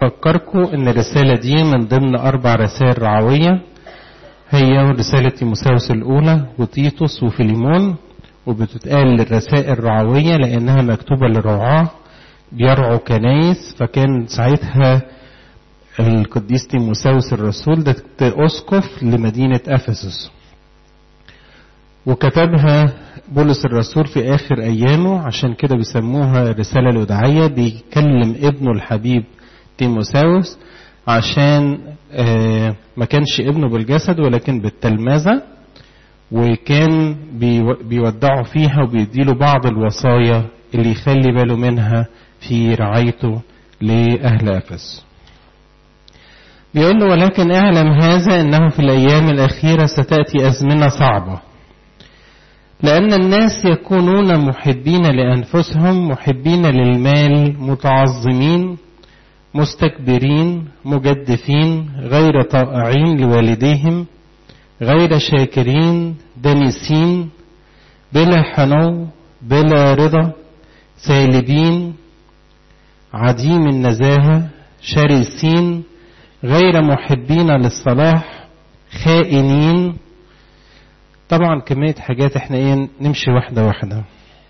أفكركم إن الرسالة دي من ضمن أربع رسائل رعوية هي رسالة تيموساوس الأولى وتيتوس وفيليمون وبتتقال للرسائل الرعوية لأنها مكتوبة للرعاة بيرعوا كنايس فكان ساعتها القديس تيموساوس الرسول ده أسقف لمدينة أفسس وكتبها بولس الرسول في آخر أيامه عشان كده بيسموها الرسالة الوداعية بيكلم ابنه الحبيب تيموساوس عشان آه ما كانش ابنه بالجسد ولكن بالتلمذة وكان بيودعه فيها وبيديله بعض الوصايا اللي يخلي باله منها في رعايته لأهل أفس بيقول له ولكن اعلم هذا انه في الايام الاخيره ستاتي ازمنه صعبه لان الناس يكونون محبين لانفسهم محبين للمال متعظمين مستكبرين مجدفين غير طائعين لوالديهم غير شاكرين دنسين بلا حنو بلا رضا سالبين عديم النزاهه شرسين غير محبين للصلاح خائنين طبعا كمية حاجات احنا ايه نمشي واحدة واحدة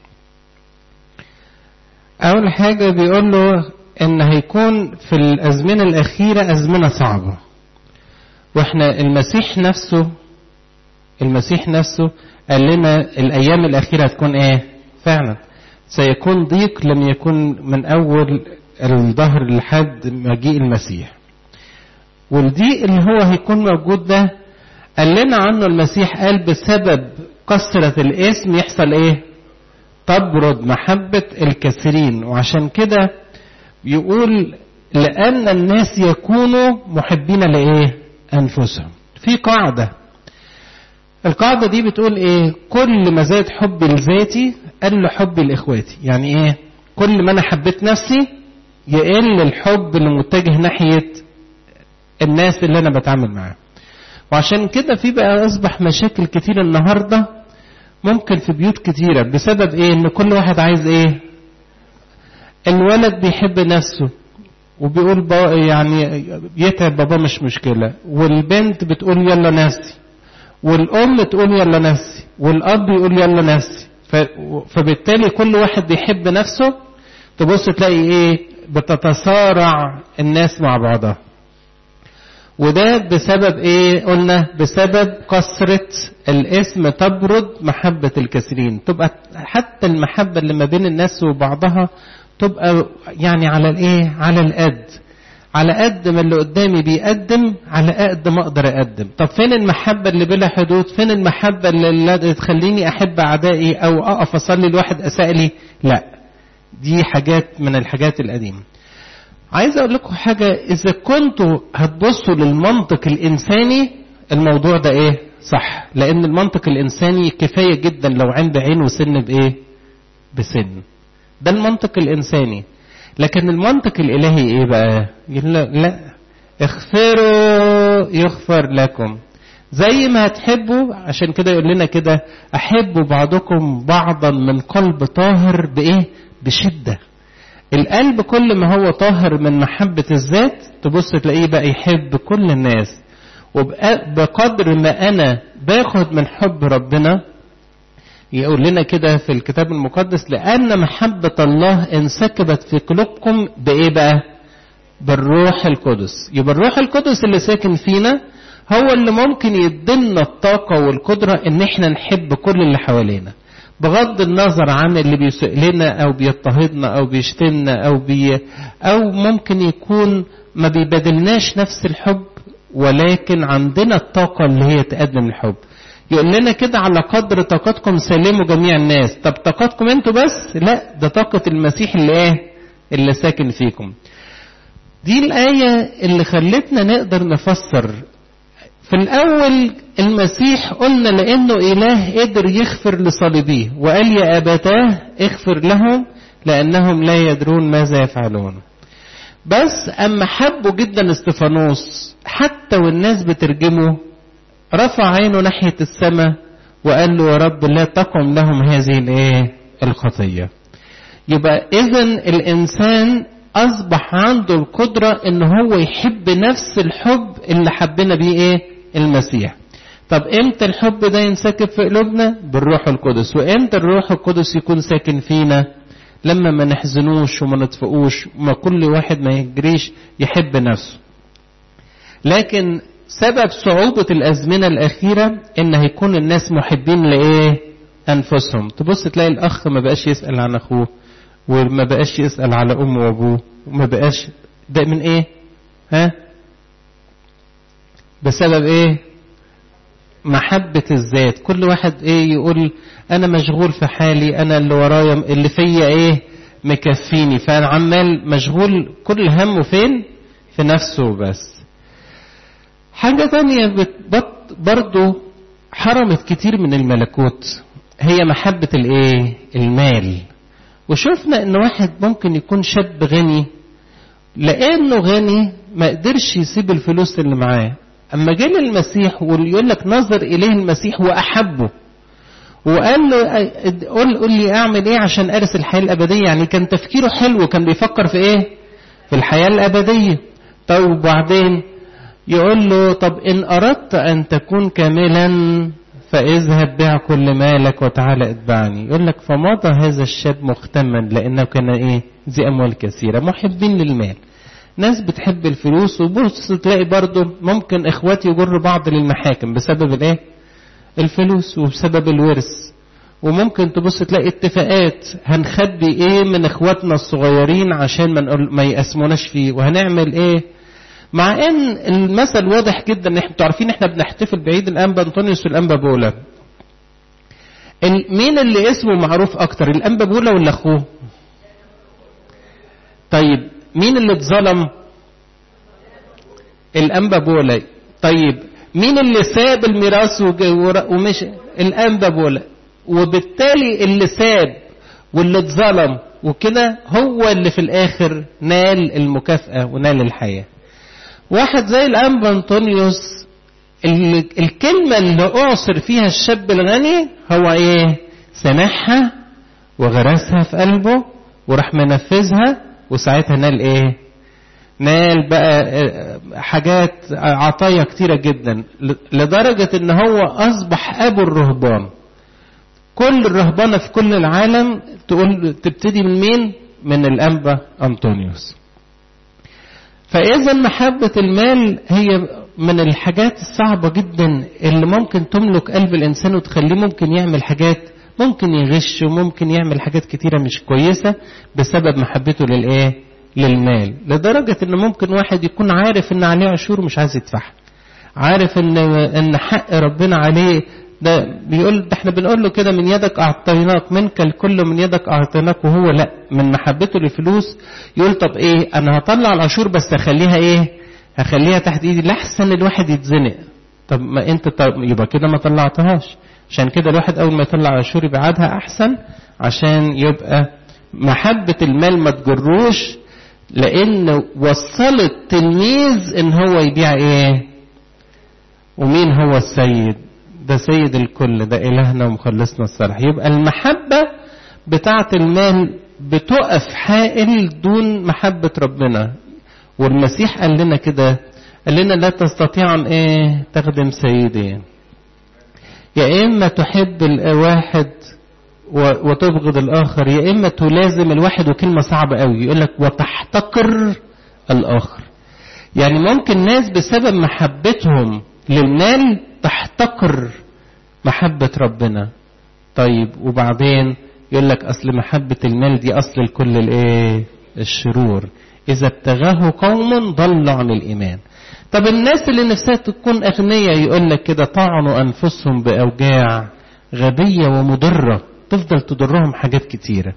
أول حاجة بيقول له إن هيكون في الأزمنة الأخيرة أزمنة صعبة وإحنا المسيح نفسه المسيح نفسه قال لنا الأيام الأخيرة هتكون إيه؟ فعلا سيكون ضيق لم يكن من أول الظهر لحد مجيء المسيح والضيق اللي هو هيكون موجود ده قال لنا عنه المسيح قال بسبب كثرة الاسم يحصل ايه تبرد محبة الكثيرين وعشان كده يقول لأن الناس يكونوا محبين لإيه أنفسهم في قاعدة القاعدة دي بتقول إيه كل ما زاد حبي لذاتي قل حبي لإخواتي يعني إيه كل ما أنا حبيت نفسي يقل الحب اللي متجه ناحية الناس اللي انا بتعامل معاها وعشان كده في بقى اصبح مشاكل كتير النهارده ممكن في بيوت كتيره بسبب ايه ان كل واحد عايز ايه الولد بيحب نفسه وبيقول با يعني يتعب بابا مش مشكله والبنت بتقول يلا نفسي والام تقول يلا نفسي والاب يقول يلا نفسي فبالتالي كل واحد بيحب نفسه تبص تلاقي ايه بتتصارع الناس مع بعضها وده بسبب ايه قلنا بسبب كثرة الاسم تبرد محبة الكثيرين تبقى حتى المحبة اللي ما بين الناس وبعضها تبقى يعني على الايه على القد على قد ما اللي قدامي بيقدم على قد ما اقدر اقدم طب فين المحبة اللي بلا حدود فين المحبة اللي تخليني احب اعدائي او اقف اصلي لواحد اساء لي لا دي حاجات من الحاجات القديمه عايز اقول لكم حاجة اذا كنتوا هتبصوا للمنطق الانساني الموضوع ده ايه صح لان المنطق الانساني كفاية جدا لو عين بعين وسن بايه بسن ده المنطق الانساني لكن المنطق الالهي ايه بقى لا, لا اغفروا يغفر لكم زي ما هتحبوا عشان كده يقول لنا كده احبوا بعضكم بعضا من قلب طاهر بايه بشده القلب كل ما هو طاهر من محبة الذات تبص تلاقيه بقى يحب كل الناس وبقدر ما أنا باخد من حب ربنا يقول لنا كده في الكتاب المقدس لأن محبة الله انسكبت في قلوبكم بإيه بقى؟ بالروح القدس يبقى الروح القدس اللي ساكن فينا هو اللي ممكن يدينا الطاقة والقدرة إن احنا نحب كل اللي حوالينا بغض النظر عن اللي بيسوء لنا او بيضطهدنا او بيشتمنا او بي او ممكن يكون ما بيبادلناش نفس الحب ولكن عندنا الطاقة اللي هي تقدم الحب يقول لنا كده على قدر طاقتكم سلموا جميع الناس طب طاقتكم انتوا بس لا ده طاقة المسيح اللي ايه اللي ساكن فيكم دي الآية اللي خلتنا نقدر نفسر في الأول المسيح قلنا لأنه إله قدر يغفر لصليبيه وقال يا أبتاه اغفر لهم لأنهم لا يدرون ماذا يفعلون بس أما حبوا جدا استفانوس حتى والناس بترجمه رفع عينه ناحية السماء وقال له يا رب لا تقم لهم هذه الايه الخطية يبقى إذا الإنسان أصبح عنده القدرة إن هو يحب نفس الحب اللي حبنا بيه إيه المسيح طب امتى الحب ده ينسكب في قلوبنا بالروح القدس وامتى الروح القدس يكون ساكن فينا لما ما نحزنوش وما نطفئوش وما كل واحد ما يجريش يحب نفسه لكن سبب صعوبة الأزمنة الأخيرة إن هيكون الناس محبين لإيه؟ أنفسهم تبص تلاقي الأخ ما بقاش يسأل عن أخوه وما بقاش يسأل على أمه وأبوه وما بقاش ده من إيه؟ ها؟ بسبب إيه؟ محبة الذات كل واحد إيه يقول أنا مشغول في حالي أنا اللي ورايا اللي فيا إيه؟ مكفيني فأنا عمال مشغول كل همه فين؟ في نفسه بس حاجة تانية برضو حرمت كتير من الملكوت هي محبة الايه المال وشفنا ان واحد ممكن يكون شاب غني لانه غني ما قدرش يسيب الفلوس اللي معاه اما جه المسيح ويقول لك نظر اليه المسيح واحبه وقال له قول قول لي اعمل ايه عشان ارث الحياه الابديه يعني كان تفكيره حلو كان بيفكر في ايه في الحياه الابديه طب وبعدين يقول له طب إن أردت أن تكون كاملا فاذهب بيع كل مالك وتعالى اتبعني يقول لك فمضى هذا الشاب مختما لأنه كان إيه ذي أموال كثيرة محبين للمال ناس بتحب الفلوس وبص تلاقي برضه ممكن اخواتي يجر بعض للمحاكم بسبب الايه الفلوس وبسبب الورث وممكن تبص تلاقي اتفاقات هنخبي ايه من اخواتنا الصغيرين عشان ما نقول ما يقسموناش فيه وهنعمل ايه مع ان المثل واضح جدا ان احنا عارفين احنا بنحتفل بعيد الانبا انطونيوس والانبا بولا مين اللي اسمه معروف اكتر الانبا بولا ولا اخوه طيب مين اللي اتظلم الانبا بولا طيب مين اللي ساب الميراث ومش الانبا بولا وبالتالي اللي ساب واللي اتظلم وكده هو اللي في الاخر نال المكافأة ونال الحياة واحد زي الانبا انطونيوس الكلمة اللي اعصر فيها الشاب الغني هو ايه سمعها وغرسها في قلبه وراح منفذها وساعتها نال ايه نال بقى حاجات عطايا كتيرة جدا لدرجة ان هو اصبح ابو الرهبان كل الرهبانة في كل العالم تقول تبتدي من مين من الانبا انطونيوس فإذا محبة المال هي من الحاجات الصعبة جدا اللي ممكن تملك قلب الإنسان وتخليه ممكن يعمل حاجات ممكن يغش وممكن يعمل حاجات كتيرة مش كويسة بسبب محبته للإيه؟ للمال لدرجة إن ممكن واحد يكون عارف إن عليه عشور مش عايز يدفعها عارف إن إن حق ربنا عليه ده بيقول ده احنا بنقول له كده من يدك اعطيناك منك الكل من يدك اعطيناك وهو لا من محبته للفلوس يقول طب ايه انا هطلع العشور بس اخليها ايه هخليها تحت ايدي لاحسن الواحد يتزنق طب ما انت طب يبقى كده ما طلعتهاش عشان كده الواحد اول ما يطلع عشور يبعدها احسن عشان يبقى محبة المال ما تجروش لان وصلت تلميذ ان هو يبيع ايه ومين هو السيد ده سيد الكل ده إلهنا ومخلصنا الصالح يبقى المحبة بتاعة المال بتقف حائل دون محبة ربنا والمسيح قال لنا كده قال لنا لا تستطيع أن إيه تخدم سيدين يا إما تحب الواحد وتبغض الآخر يا إما تلازم الواحد وكلمة صعبة قوي يقول لك وتحتقر الآخر يعني ممكن ناس بسبب محبتهم للمال تحتقر محبة ربنا طيب وبعدين يقول لك أصل محبة المال دي أصل الكل الإيه الشرور إذا ابتغاه قوم ضلوا عن الإيمان طب الناس اللي نفسها تكون أغنياء يقول لك كده طعنوا أنفسهم بأوجاع غبية ومضرة تفضل تضرهم حاجات كتيرة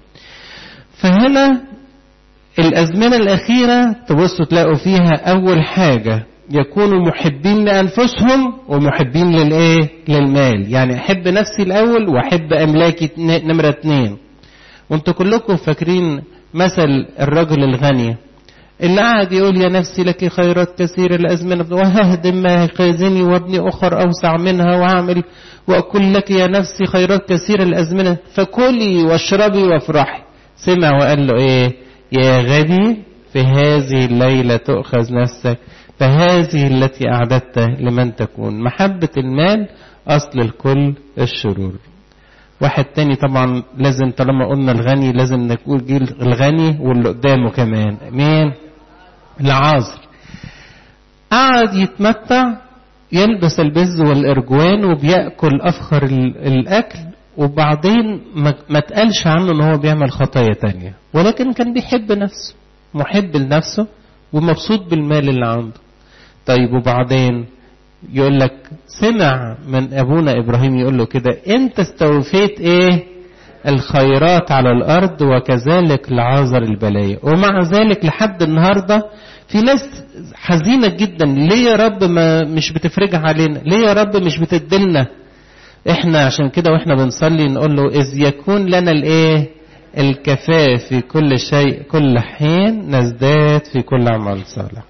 فهنا الأزمنة الأخيرة تبصوا تلاقوا فيها أول حاجة يكونوا محبين لأنفسهم ومحبين للإيه؟ للمال يعني أحب نفسي الأول وأحب أملاكي نمرة اتنين وانتوا كلكم فاكرين مثل الرجل الغني اللي قاعد يقول يا نفسي لك خيرات كثيرة الأزمنة وههدم ما خازني وابني أخر أوسع منها وأعمل وأقول لك يا نفسي خيرات كثيرة الأزمنة فكلي واشربي وافرحي سمع وقال له إيه يا غبي في هذه الليلة تؤخذ نفسك فهذه التي أعددت لمن تكون محبة المال أصل الكل الشرور واحد تاني طبعا لازم طالما قلنا الغني لازم نقول جيل الغني واللي قدامه كمان مين العازر قعد يتمتع يلبس البز والارجوان وبياكل افخر الاكل وبعدين ما تقالش عنه ان هو بيعمل خطايا تانية ولكن كان بيحب نفسه محب لنفسه ومبسوط بالمال اللي عنده طيب وبعدين يقول لك سمع من ابونا ابراهيم يقول له كده انت استوفيت ايه الخيرات على الارض وكذلك لعازر البلايا ومع ذلك لحد النهارده في ناس حزينه جدا ليه يا رب ما مش بتفرجها علينا ليه يا رب مش بتدلنا احنا عشان كده واحنا بنصلي نقول له اذ يكون لنا الايه الكفاء في كل شيء كل حين نزداد في كل عمل صالح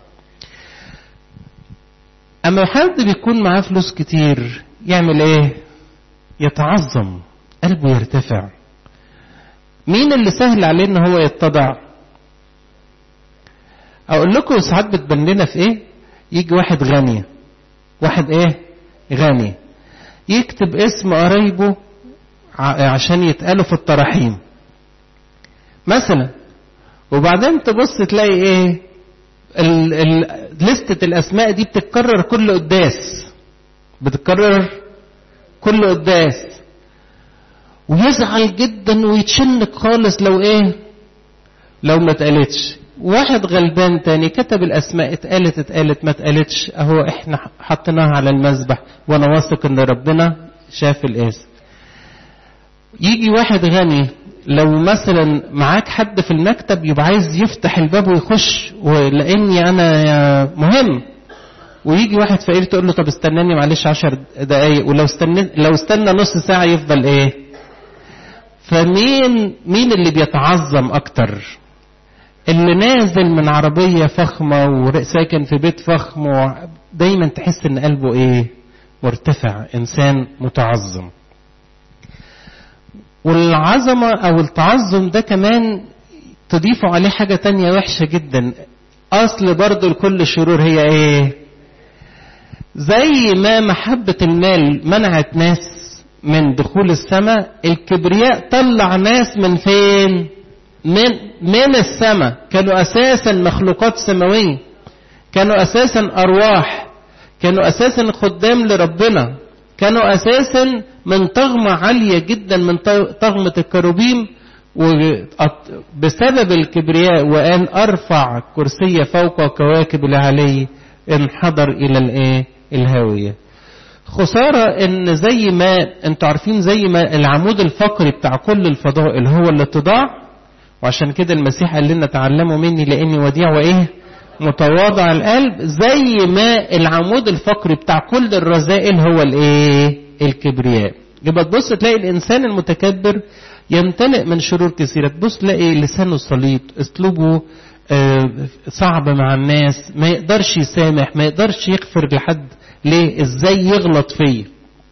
اما حد بيكون معاه فلوس كتير يعمل ايه يتعظم قلبه يرتفع مين اللي سهل عليه ان هو يتضع اقول لكم ساعات بتبان لنا في ايه يجي واحد غني واحد ايه غني يكتب اسم قرايبه عشان يتقالوا في التراحيم مثلا وبعدين تبص تلاقي ايه ال ال لستة الاسماء دي بتتكرر كل قداس بتتكرر كل قداس ويزعل جدا ويتشنك خالص لو ايه لو ما اتقالتش واحد غلبان تاني كتب الاسماء اتقالت اتقالت ما اتقالتش اهو احنا حطيناها على المذبح وانا واثق ان ربنا شاف الاسم يجي واحد غني لو مثلا معاك حد في المكتب يبقى عايز يفتح الباب ويخش ولاني انا مهم ويجي واحد فقير تقول له طب استناني معلش عشر دقايق ولو استنى لو استنى نص ساعه يفضل ايه فمين مين اللي بيتعظم اكتر اللي نازل من عربية فخمة وساكن في بيت فخم دايما تحس ان قلبه ايه مرتفع انسان متعظم والعظمة او التعظم ده كمان تضيفوا عليه حاجة تانية وحشة جدا اصل برضو لكل الشرور هي ايه زي ما محبة المال منعت ناس من دخول السماء الكبرياء طلع ناس من فين من من السماء كانوا اساسا مخلوقات سماويه كانوا اساسا ارواح كانوا اساسا خدام لربنا كانوا اساسا من طغمه عاليه جدا من طغمه الكروبيم وبسبب الكبرياء وقال ارفع كرسي فوق كواكب العلي انحدر الى الايه الهاويه خسارة ان زي ما انتوا عارفين زي ما العمود الفقري بتاع كل الفضائل هو الاتضاع وعشان كده المسيح قال لنا تعلموا مني لاني وديع وايه متواضع القلب زي ما العمود الفقري بتاع كل الرذائل هو الايه الكبرياء يبقى تبص تلاقي الانسان المتكبر يمتلئ من شرور كثيره تبص تلاقي لسانه سليط اسلوبه صعب مع الناس ما يقدرش يسامح ما يقدرش يغفر لحد ليه ازاي يغلط فيه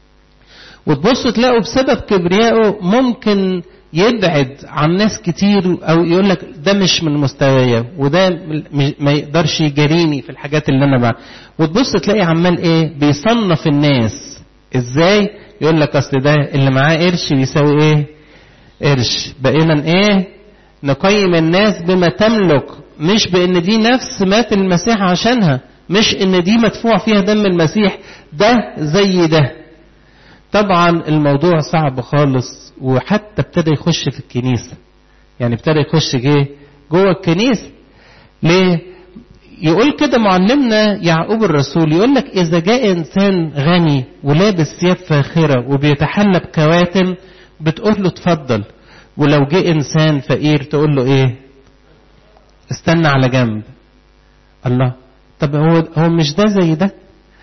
وتبص تلاقوا بسبب كبريائه ممكن يبعد عن ناس كتير او يقول لك ده مش من مستوايا وده ما يقدرش يجاريني في الحاجات اللي انا بعملها وتبص تلاقي عمال ايه بيصنف الناس ازاي يقول لك اصل ده اللي معاه قرش بيساوي ايه قرش بقينا ايه نقيم الناس بما تملك مش بان دي نفس مات المسيح عشانها مش ان دي مدفوع فيها دم المسيح ده زي ده طبعا الموضوع صعب خالص وحتى ابتدى يخش في الكنيسة يعني ابتدى يخش جه جوه الكنيسة ليه يقول كده معلمنا يعقوب الرسول يقول لك إذا جاء إنسان غني ولابس ثياب فاخرة وبيتحلى بكواتم بتقول له اتفضل ولو جه إنسان فقير تقول له إيه استنى على جنب الله طب هو هو مش ده زي ده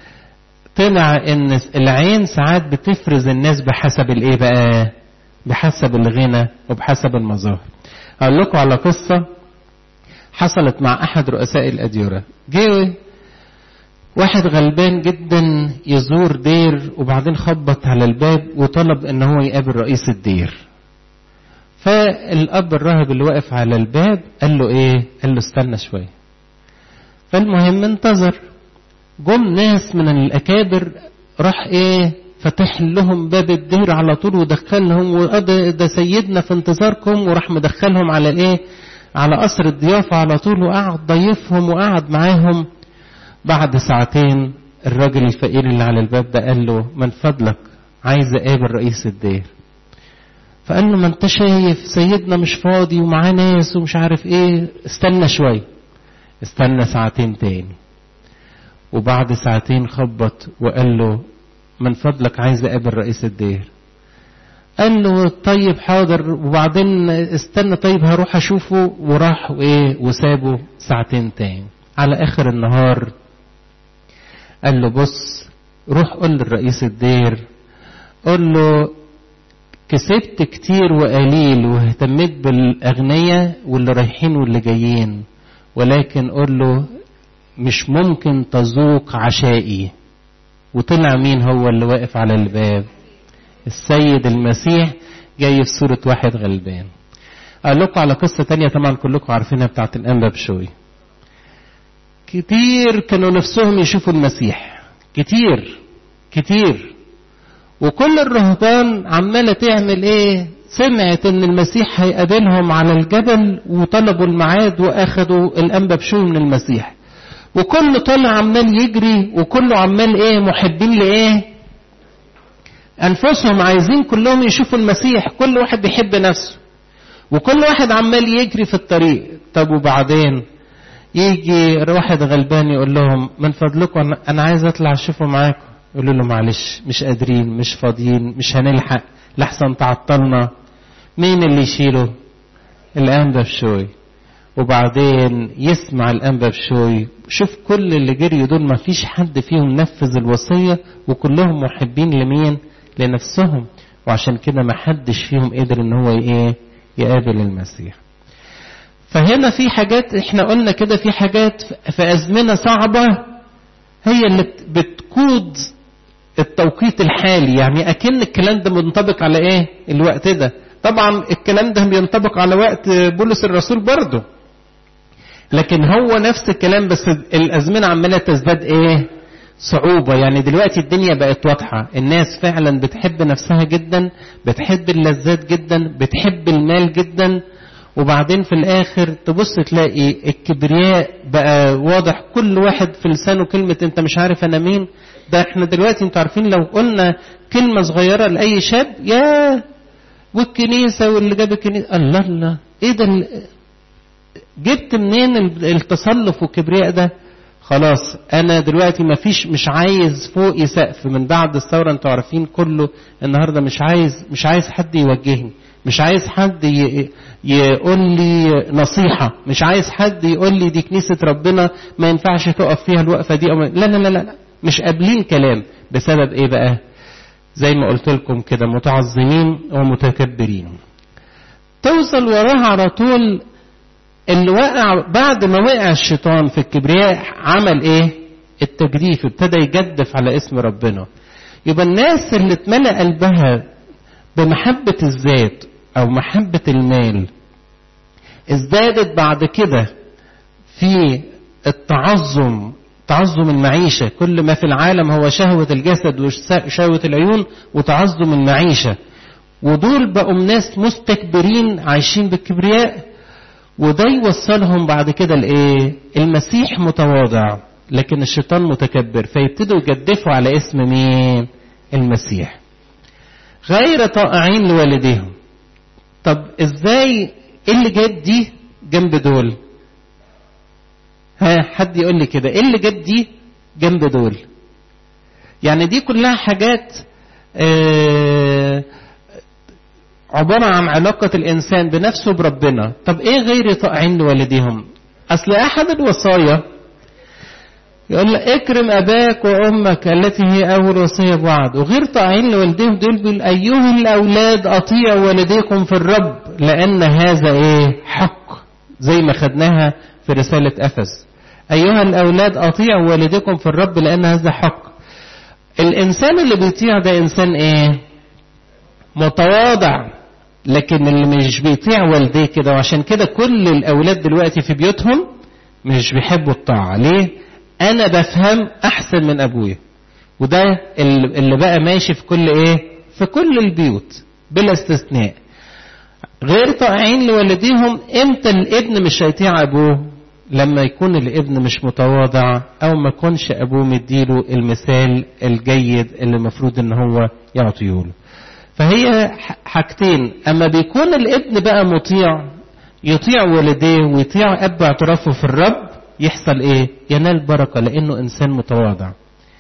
طلع ان العين ساعات بتفرز الناس بحسب الايه بقى بحسب الغنى وبحسب المظاهر اقول لكم على قصه حصلت مع احد رؤساء الاديره جه واحد غلبان جدا يزور دير وبعدين خبط على الباب وطلب ان هو يقابل رئيس الدير فالاب الراهب اللي واقف على الباب قال له ايه قال له استنى شويه فالمهم انتظر جم ناس من الاكابر راح ايه فتح لهم باب الدير على طول ودخلهم وده سيدنا في انتظاركم وراح مدخلهم على ايه على قصر الضيافة على طول وقعد ضيفهم وقعد معاهم بعد ساعتين الراجل الفقير اللي على الباب ده قال له من فضلك عايز اقابل رئيس الدير فقال له ما انت شايف سيدنا مش فاضي ومعاه ناس ومش عارف ايه استنى شوية استنى ساعتين تاني وبعد ساعتين خبط وقال له من فضلك عايز اقابل رئيس الدير قال له طيب حاضر وبعدين استنى طيب هروح اشوفه وراح وايه وسابه ساعتين تاني على اخر النهار قال له بص روح قول للرئيس الدير قول له كسبت كتير وقليل واهتميت بالاغنياء واللي رايحين واللي جايين ولكن قول له مش ممكن تذوق عشائي وطلع مين هو اللي واقف على الباب السيد المسيح جاي في صورة واحد غلبان قال لكم على قصة تانية طبعا كلكم عارفينها بتاعت الأنبا بشوي كتير كانوا نفسهم يشوفوا المسيح كتير كتير وكل الرهبان عمالة تعمل ايه سمعت ان المسيح هيقابلهم على الجبل وطلبوا الميعاد واخدوا الانبا بشوي من المسيح وكله طالع عمال يجري وكله عمال ايه محبين لايه انفسهم عايزين كلهم يشوفوا المسيح كل واحد بيحب نفسه وكل واحد عمال يجري في الطريق طب وبعدين يجي واحد غلبان يقول لهم من فضلكم انا عايز اطلع اشوفه معاكم يقولوا له معلش مش قادرين مش فاضيين مش هنلحق لحسن تعطلنا مين اللي يشيله الانبا بشوي وبعدين يسمع الانبا بشوي شوف كل اللي جريوا دول ما فيش حد فيهم نفذ الوصيه وكلهم محبين لمين لنفسهم وعشان كده ما حدش فيهم قدر ان هو ايه يقابل المسيح فهنا في حاجات احنا قلنا كده في حاجات في ازمنه صعبه هي اللي بتقود التوقيت الحالي يعني اكن الكلام ده منطبق على ايه الوقت ده طبعا الكلام ده بينطبق على وقت بولس الرسول برضه لكن هو نفس الكلام بس الازمنه عماله تزداد ايه صعوبه يعني دلوقتي الدنيا بقت واضحه الناس فعلا بتحب نفسها جدا بتحب اللذات جدا بتحب المال جدا وبعدين في الاخر تبص تلاقي الكبرياء بقى واضح كل واحد في لسانه كلمه انت مش عارف انا مين ده احنا دلوقتي انتوا عارفين لو قلنا كلمه صغيره لاي شاب يا والكنيسه واللي جاب الكنيسه الله الله ايه ده جبت منين التصلف والكبرياء ده خلاص انا دلوقتي ما فيش مش عايز فوقي سقف من بعد الثوره انتوا عارفين كله النهارده مش عايز مش عايز حد يوجهني مش عايز حد يقول لي نصيحه مش عايز حد يقول لي دي كنيسه ربنا ما ينفعش تقف فيها الوقفه دي أو لا لا لا لا مش قابلين كلام بسبب ايه بقى زي ما قلت لكم كده متعظمين ومتكبرين توصل وراها على طول اللي وقع بعد ما وقع الشيطان في الكبرياء عمل ايه التجديف ابتدى يجدف على اسم ربنا يبقى الناس اللي اتملأ قلبها بمحبة الذات او محبة المال ازدادت بعد كده في التعظم تعظم المعيشة كل ما في العالم هو شهوة الجسد وشهوة العيون وتعظم المعيشة ودول بقوا ناس مستكبرين عايشين بالكبرياء وده يوصلهم بعد كده لايه المسيح متواضع لكن الشيطان متكبر فيبتدوا يجدفوا على اسم مين المسيح غير طائعين لوالديهم طب ازاي ايه اللي جاب دي جنب دول ها حد يقول لي كده ايه اللي جاب دي جنب دول يعني دي كلها حاجات آه عبارة عن علاقة الإنسان بنفسه بربنا طب إيه غير طائعين لوالديهم أصل أحد الوصايا يقول لك اكرم أباك وأمك التي هي أول وصية بعد وغير طائعين لوالديهم دول بيقول أيها الأولاد أطيعوا والديكم في الرب لأن هذا إيه حق زي ما خدناها في رسالة أفس أيها الأولاد أطيعوا والديكم في الرب لأن هذا حق الإنسان اللي بيطيع ده إنسان إيه متواضع لكن اللي مش بيطيع والديه كده وعشان كده كل الاولاد دلوقتي في بيوتهم مش بيحبوا الطاعه ليه انا بفهم احسن من ابويا وده اللي بقى ماشي في كل ايه في كل البيوت بلا استثناء غير طائعين لوالديهم امتى الابن مش هيطيع ابوه لما يكون الابن مش متواضع او ما يكونش ابوه مديله المثال الجيد اللي المفروض ان هو يعطيه له فهي حاجتين اما بيكون الابن بقى مطيع يطيع والديه ويطيع اب اعترافه في الرب يحصل ايه ينال بركه لانه انسان متواضع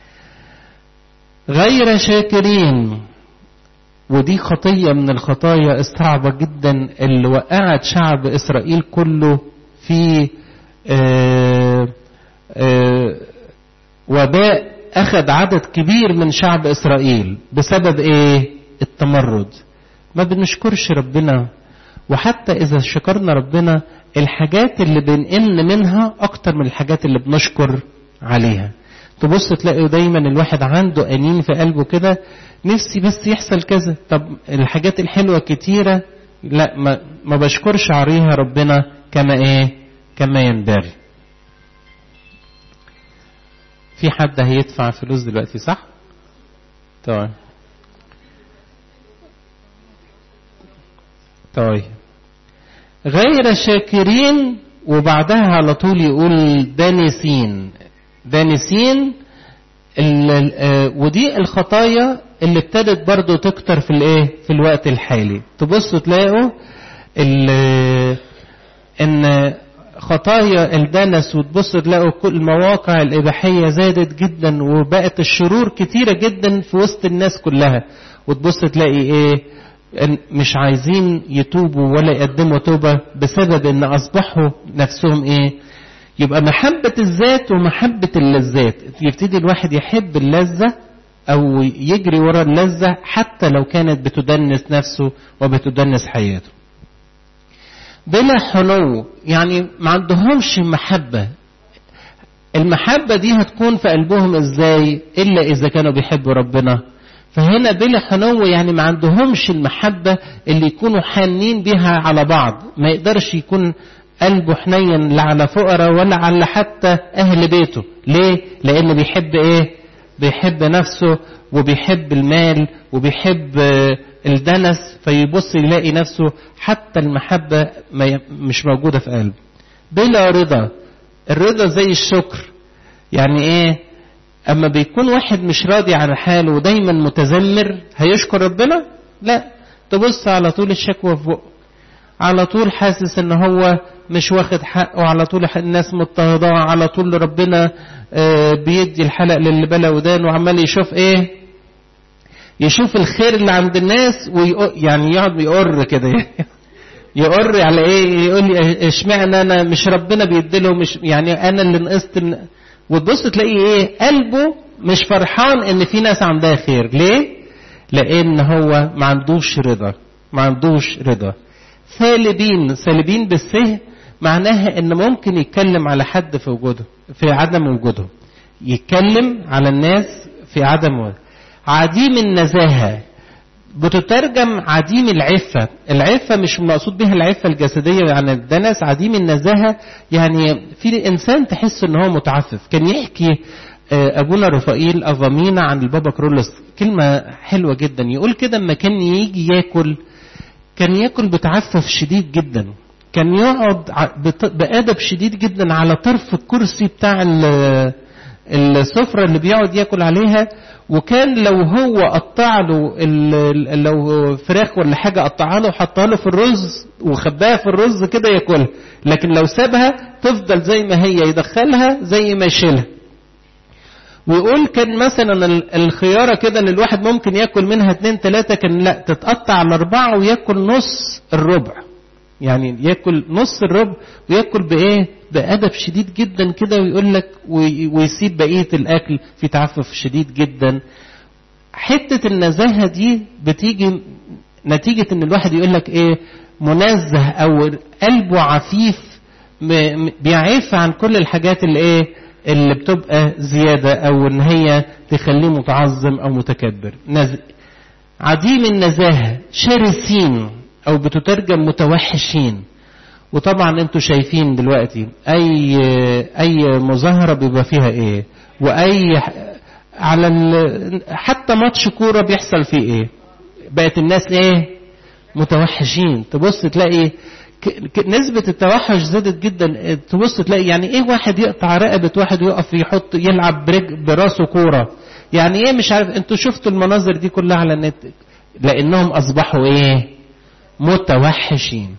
غير شاكرين ودي خطية من الخطايا الصعبة جدا اللي وقعت شعب إسرائيل كله في آآ آآ وباء أخذ عدد كبير من شعب إسرائيل بسبب إيه؟ التمرد ما بنشكرش ربنا وحتى إذا شكرنا ربنا الحاجات اللي بنقل منها أكتر من الحاجات اللي بنشكر عليها تبص تلاقي دايما الواحد عنده أنين في قلبه كده نفسي بس يحصل كذا طب الحاجات الحلوة كتيرة لا ما, ما بشكرش عليها ربنا كما ايه كما ينبغي في حد هيدفع فلوس دلوقتي صح طيب طيب غير شاكرين وبعدها على طول يقول دانسين دانسين ودي الخطايا اللي ابتدت برضو تكتر في الايه في الوقت الحالي تبصوا تلاقوا ان خطايا الدنس وتبصوا تلاقوا كل المواقع الإباحية زادت جدا وبقت الشرور كتيرة جدا في وسط الناس كلها وتبص تلاقي ايه مش عايزين يتوبوا ولا يقدموا توبة بسبب ان اصبحوا نفسهم ايه يبقى محبة الذات ومحبة اللذات يبتدي الواحد يحب اللذة أو يجري ورا اللذة حتى لو كانت بتدنس نفسه وبتدنس حياته بلا حنو يعني ما عندهمش محبة المحبة دي هتكون في قلبهم ازاي إلا إذا كانوا بيحبوا ربنا فهنا بلا حنو يعني ما عندهمش المحبة اللي يكونوا حانين بها على بعض ما يقدرش يكون قلبه حنين لا على فقراء ولا على حتى أهل بيته ليه؟ لأنه بيحب إيه؟ بيحب نفسه وبيحب المال وبيحب الدنس فيبص يلاقي نفسه حتى المحبة مش موجودة في قلبه بلا رضا الرضا زي الشكر يعني ايه اما بيكون واحد مش راضي عن حاله ودايما متذمر هيشكر ربنا لا تبص على طول الشكوى في بقه على طول حاسس ان هو مش واخد حقه على طول الناس مضطهداه على طول ربنا بيدي الحلق للي بلا ودان وعمال يشوف ايه يشوف الخير اللي عند الناس يعني يقعد يقر كده يقر على ايه يقول لي اشمعنى انا مش ربنا بيديله مش يعني انا اللي نقصت وتبص تلاقي ايه قلبه مش فرحان ان في ناس عندها خير ليه لان هو ما عندوش رضا ما عندوش رضا سالبين سالبين بالسه معناها ان ممكن يتكلم على حد في وجوده في عدم وجوده يتكلم على الناس في عدم وجوده عديم النزاهة بتترجم عديم العفة العفة مش مقصود بها العفة الجسدية يعني الدنس عديم النزاهة يعني في إنسان تحس إن هو متعفف كان يحكي أبونا رفائيل أظامينا عن البابا كرولوس كلمة حلوة جدا يقول كده لما كان يجي ياكل كان ياكل بتعفف شديد جدا كان يقعد بأدب شديد جدا على طرف الكرسي بتاع السفرة اللي بيقعد ياكل عليها وكان لو هو قطع له لو فراخ ولا حاجة قطعها له وحطها له في الرز وخباها في الرز كده ياكلها لكن لو سابها تفضل زي ما هي يدخلها زي ما يشيلها ويقول كان مثلا الخيارة كده اللي الواحد ممكن ياكل منها اتنين تلاتة كان لا تتقطع على أربعة وياكل نص الربع يعني ياكل نص الربع وياكل بايه بأدب شديد جدا كده ويقول لك ويسيب بقية الأكل في تعفف شديد جدا حتة النزاهة دي بتيجي نتيجة ان الواحد يقول لك ايه منزه او قلبه عفيف بيعف عن كل الحاجات اللي ايه اللي بتبقى زيادة او ان هي تخليه متعظم او متكبر نز... عديم النزاهة شرسين او بتترجم متوحشين وطبعا انتوا شايفين دلوقتي اي اي مظاهره بيبقى فيها ايه واي على حتى ماتش كوره بيحصل فيه ايه بقت الناس ايه متوحشين تبص تلاقي نسبة التوحش زادت جدا تبص تلاقي يعني ايه واحد يقطع رقبة واحد ويقف يحط يلعب برج براسه كورة يعني ايه مش عارف انتوا شفتوا المناظر دي كلها على النت لانهم اصبحوا ايه متوحشين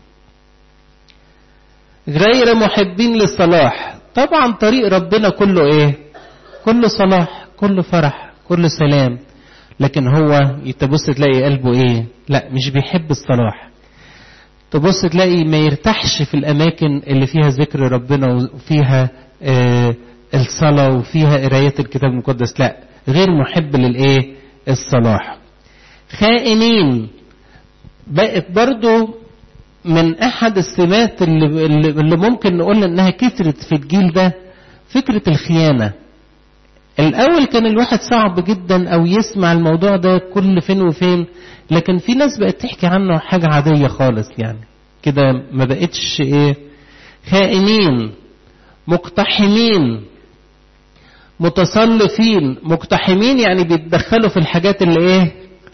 غير محبين للصلاح طبعا طريق ربنا كله ايه كله صلاح كله فرح كله سلام لكن هو تبص تلاقي قلبه ايه لا مش بيحب الصلاح تبص تلاقي ما يرتاحش في الاماكن اللي فيها ذكر ربنا وفيها آه الصلاه وفيها قرايه الكتاب المقدس لا غير محب للايه الصلاح خائنين بقت برضو من احد السمات اللي, اللي ممكن نقول انها كثرت في الجيل ده فكره الخيانه الاول كان الواحد صعب جدا او يسمع الموضوع ده كل فين وفين لكن في ناس بقت تحكي عنه حاجه عاديه خالص يعني كده ما بقتش ايه خائنين مقتحمين متصلفين مقتحمين يعني بيتدخلوا في الحاجات اللي ايه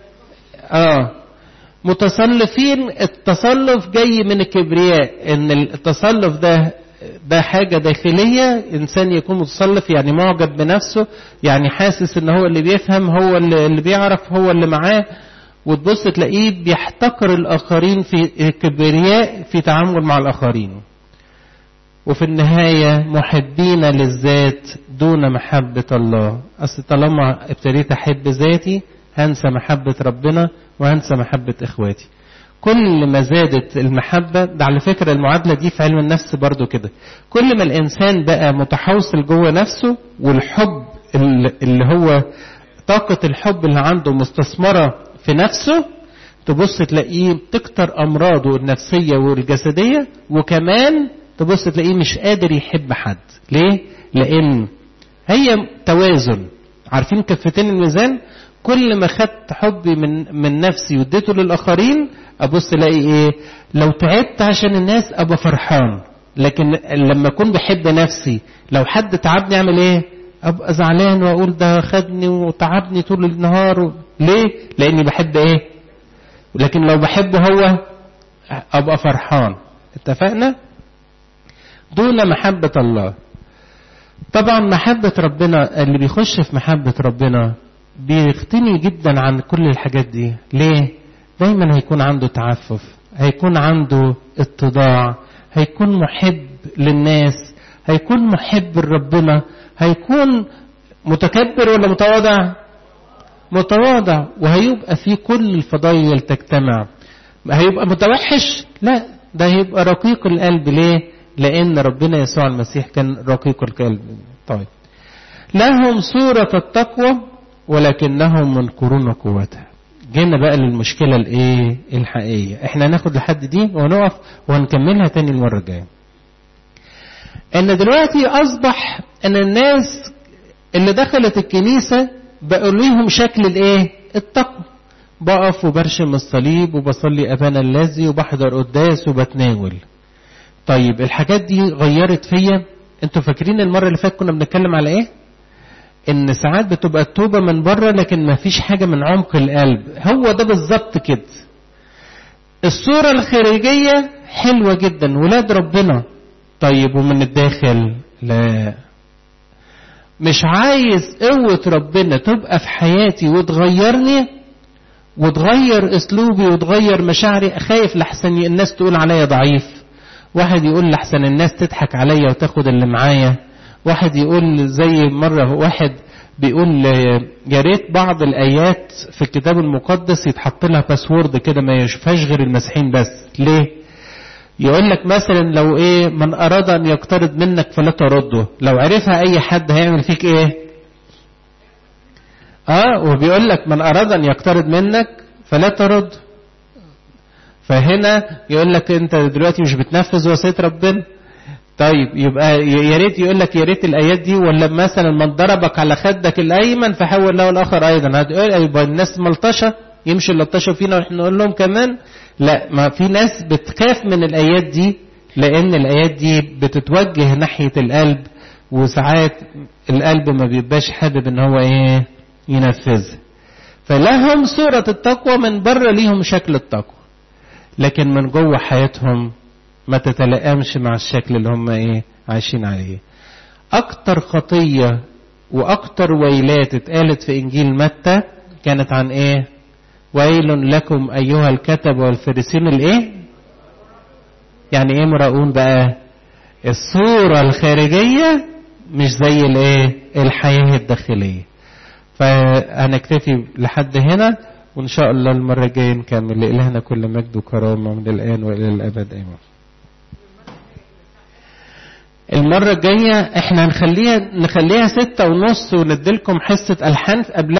اه متصلفين التصلف جاي من الكبرياء ان التصلف ده ده حاجة داخلية إنسان يكون متصلف يعني معجب بنفسه يعني حاسس إن هو اللي بيفهم هو اللي, اللي بيعرف هو اللي معاه وتبص تلاقيه بيحتقر الآخرين في كبرياء في تعامل مع الآخرين وفي النهاية محبين للذات دون محبة الله أصل طالما ابتديت أحب ذاتي هنسى محبة ربنا وهنسى محبة إخواتي كل ما زادت المحبة ده على فكرة المعادلة دي في علم النفس برضو كده كل ما الإنسان بقى متحوصل جوه نفسه والحب اللي هو طاقة الحب اللي عنده مستثمرة في نفسه تبص تلاقيه تكتر أمراضه النفسية والجسدية وكمان تبص تلاقيه مش قادر يحب حد ليه؟ لأن هي توازن عارفين كفتين الميزان كل ما خدت حبي من من نفسي واديته للاخرين ابص الاقي ايه لو تعبت عشان الناس ابقى فرحان لكن لما اكون بحب نفسي لو حد تعبني اعمل ايه ابقى زعلان واقول ده خدني وتعبني طول النهار ليه لاني بحب ايه لكن لو بحبه هو ابقى فرحان اتفقنا دون محبة الله طبعا محبة ربنا اللي بيخش في محبة ربنا بيغتني جدا عن كل الحاجات دي ليه دايما هيكون عنده تعفف هيكون عنده اتضاع هيكون محب للناس هيكون محب لربنا هيكون متكبر ولا متواضع متواضع وهيبقى فيه كل الفضائل تجتمع هيبقى متوحش لا ده هيبقى رقيق القلب ليه لان ربنا يسوع المسيح كان رقيق القلب طيب لهم صورة التقوى ولكنهم منكرون قوتها جينا بقى للمشكلة الايه الحقيقية احنا هناخد لحد دي ونقف وهنكملها تاني المرة الجاية ان دلوقتي اصبح ان الناس اللي دخلت الكنيسة بقوا ليهم شكل الايه التقوى بقف وبرشم الصليب وبصلي ابانا الذي وبحضر قداس وبتناول طيب الحاجات دي غيرت فيا انتوا فاكرين المرة اللي فاتت كنا بنتكلم على ايه ان ساعات بتبقى التوبة من بره لكن ما فيش حاجة من عمق القلب هو ده بالظبط كده الصورة الخارجية حلوة جدا ولاد ربنا طيب ومن الداخل لا مش عايز قوة ربنا تبقى في حياتي وتغيرني وتغير اسلوبي وتغير مشاعري خايف لحسن الناس تقول عليا ضعيف واحد يقول لحسن الناس تضحك عليا وتاخد اللي معايا واحد يقول زي مرة واحد بيقول يا ريت بعض الآيات في الكتاب المقدس يتحط لها باسورد كده ما يشوفهاش غير المسيحيين بس ليه؟ يقول لك مثلا لو ايه من أراد أن يقترض منك فلا ترده لو عرفها أي حد هيعمل فيك ايه؟ اه وبيقول لك من أراد أن يقترض منك فلا ترد فهنا يقول لك أنت دلوقتي مش بتنفذ وصية ربنا طيب يبقى يا ريت يقول لك يا ريت الايات دي ولا مثلا من ضربك على خدك الايمن فحول له الاخر ايضا هتقول يبقى الناس ملطشه يمشي اللطشه فينا واحنا نقول لهم كمان لا ما في ناس بتخاف من الآيات دي لأن الآيات دي بتتوجه ناحية القلب وساعات القلب ما بيبقاش حابب ان هو ايه ينفذها فلهم صورة التقوى من بره ليهم شكل التقوى لكن من جوه حياتهم ما تتلائمش مع الشكل اللي هم ايه عايشين عليه اكتر خطية واكتر ويلات اتقالت في انجيل متى كانت عن ايه ويل لكم ايها الكتب والفريسين الايه يعني ايه مراؤون بقى الصورة الخارجية مش زي الايه الحياة الداخلية فهنكتفي لحد هنا وان شاء الله المرة الجاية نكمل لإلهنا كل مجد وكرامة من الآن وإلى الأبد آمين المرة الجاية احنا هنخليها نخليها ستة ونص ونديلكم حصة ألحان قبل